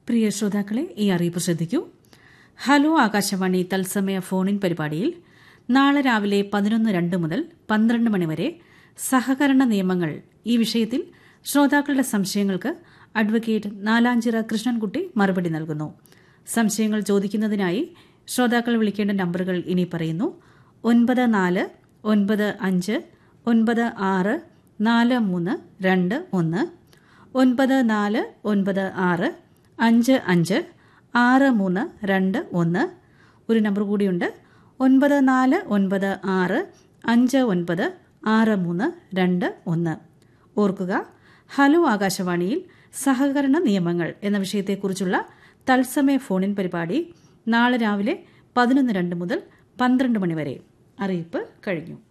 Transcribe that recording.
പ്രിയ ശ്രോതാക്കളെ ഈ അറിയിപ്പ് ശ്രദ്ധിക്കൂ ഹലോ ആകാശവാണി തത്സമയ ഫോണിൻ പരിപാടിയിൽ നാളെ രാവിലെ പതിനൊന്ന് രണ്ട് മുതൽ പന്ത്രണ്ട് മണിവരെ സഹകരണ നിയമങ്ങൾ ഈ വിഷയത്തിൽ ശ്രോതാക്കളുടെ സംശയങ്ങൾക്ക് അഡ്വക്കേറ്റ് നാലാഞ്ചിറ കൃഷ്ണൻകുട്ടി മറുപടി നൽകുന്നു സംശയങ്ങൾ ചോദിക്കുന്നതിനായി ശ്രോതാക്കൾ വിളിക്കേണ്ട നമ്പറുകൾ ഇനി പറയുന്നു ഒൻപത് നാല് ഒൻപത് അഞ്ച് ഒൻപത് ആറ് നാല് മൂന്ന് രണ്ട് ഒന്ന് ഒൻപത് നാല് ഒൻപത് ആറ് അഞ്ച് അഞ്ച് ആറ് മൂന്ന് രണ്ട് ഒന്ന് ഒരു നമ്പർ കൂടിയുണ്ട് ഒൻപത് നാല് ഒൻപത് ആറ് അഞ്ച് ഒൻപത് ആറ് മൂന്ന് രണ്ട് ഒന്ന് ഓർക്കുക ഹലോ ആകാശവാണിയിൽ സഹകരണ നിയമങ്ങൾ എന്ന വിഷയത്തെക്കുറിച്ചുള്ള തത്സമയ ഫോണിൻ പരിപാടി നാളെ രാവിലെ പതിനൊന്ന് രണ്ട് മുതൽ പന്ത്രണ്ട് മണി വരെ അറിയിപ്പ് കഴിഞ്ഞു